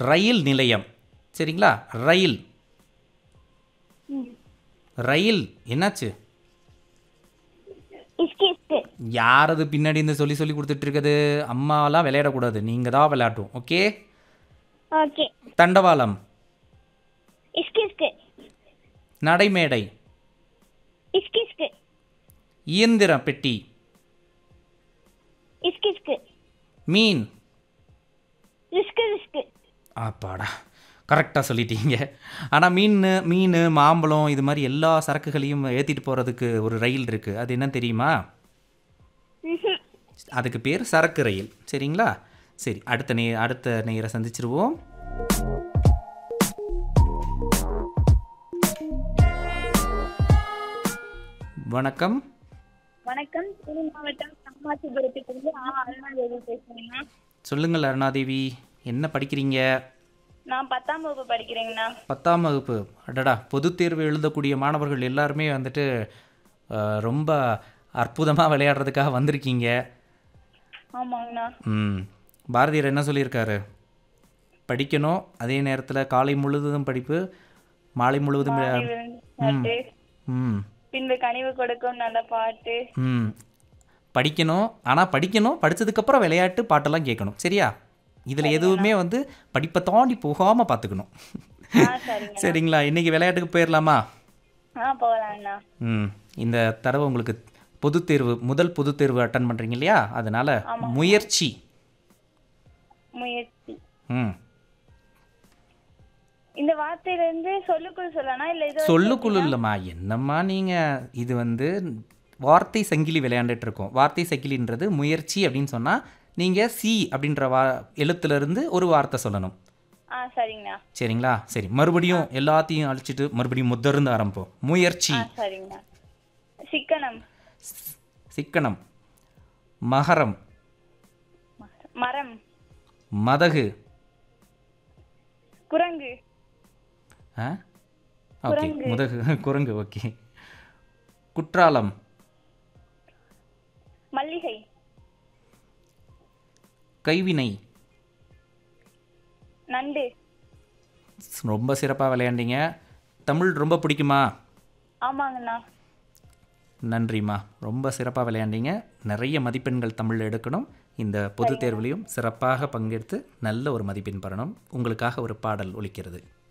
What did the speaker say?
ரயில் நிலையம் சரிங்களா ரயில் ரயில் என்னாச்சு இஸ்கி இஸ்கு யாரது பின்னாடி இருந்து சொல்லி சொல்லி கொடுத்துட்டு இருக்குது அம்மாலாம் விளையாடக்கூடாது நீங்கள் தான் விளையாட்டும் ஓகே ஓகே தண்டவாளம் இஸ்கி இஸ்கு நடைமேடை இஸ்கி இஸ்கு இயந்திர பெட்டி இஸ்கி இஸ்கு மீன் ரிஸ்கு ரிஸ்கு அப்பாடா கரெக்டாக சொல்லிட்டீங்க ஆனால் மீன் மீன் மாம்பழம் இது மாதிரி எல்லா சரக்குகளையும் ஏற்றிட்டு போகிறதுக்கு ஒரு ரயில் இருக்குது அது என்ன தெரியுமா அதுக்கு பேர் சரக்கு ரயில் சரிங்களா சரி அடுத்த நே அடுத்த நேரை சந்திச்சிருவோம் வணக்கம் வணக்கம் தேனி மாவட்டம் சம்மாசிபுரத்துலேருந்து ஆ அருணாதேவி பேசுகிறேங்கண்ணா சொல்லுங்கள் அருணாதேவி என்ன படிக்கிறீங்க நான் பத்தாம் வகுப்பு படிக்கிறேங்கண்ணா பத்தாம் வகுப்பு அடடா பொதுத் தேர்வு எழுதக்கூடிய மாணவர்கள் எல்லாருமே வந்துட்டு அஹ், ரொம்ப அற்புதமாக விளையாடுறதுக்காக வந்திருக்கீங்க ஆமாங்கண்ணா ம் பாரதியார் என்ன சொல்லியிருக்காரு படிக்கணும் அதே நேரத்தில் காலை முழுவதும் படிப்பு மாலை முழுவதும் விளையா- பாட்டு ம் பின்பு கனிவு கொடுக்கும் நல்ல பாட்டு ம் படிக்கணும் ஆனால் படிக்கணும் படித்ததுக்கப்புறம் விளையாட்டு பாட்டெல்லாம் கேட்கணும் சரியா இதில் எதுவுமே வந்து படிப்பை தாண்டி போகாமல் பார்த்துக்கணும் ஆ சரிங்க சரிங்களா இன்றைக்கி விளையாட்டுக்கு போயிடலாமா ஆ போகலாங்கண்ணா ம் இந்த தடவை உங்களுக்கு பொதுத் தேர்வு முதல் பொதுத் தேர்வு அட்டன் பண்ணுறீங்க இல்லையா அதனால் முயற்சி முயற்சி ம் இந்த வார்த்தையில இருந்து சொல்லுக்குள் சொல்லனா இல்ல இது சொல்லுக்குள்ள இல்லைம்மா என்னம்மா நீங்கள் இது வந்து வார்த்தை சங்கிலி விளையாண்டுட்டு இருக்கோம் வார்த்தை சங்கிலின்றது முயற்சி அப்படின்னு சொன்னால் நீங்கள் சி அப்படின்ற வா எழுத்துலேருந்து ஒரு வார்த்தை சொல்லணும் ஆ சரிங்கண்ணா சரிங்களா சரி மறுபடியும் எல்லாத்தையும் அழிச்சிட்டு மறுபடியும் முதர்ந்து ஆரம்பிப்போம் முயற்சி ஆ சரிங்கண்ணா சிக்கனம் சிக்கனம் மகரம் மரம் மதகு குரங்கு ஆ ஓகே முதகு குரங்கு ஓகே குற்றாலம் மல்லிகை கைவினை நண்டு ரொம்ப சிறப்பாக விளையாண்டீங்க தமிழ் ரொம்ப பிடிக்குமா ஆமாங்கண்ணா நன்றிம்மா ரொம்ப சிறப்பாக விளையாண்டீங்க நிறைய மதிப்பெண்கள் தமிழ் எடுக்கணும் இந்த பொதுத் தேர்வுலையும் சிறப்பாக பங்கெடுத்து நல்ல ஒரு மதிப்பெண் பெறணும் உங்களுக்காக ஒரு பாடல் ஒலிக்கிறது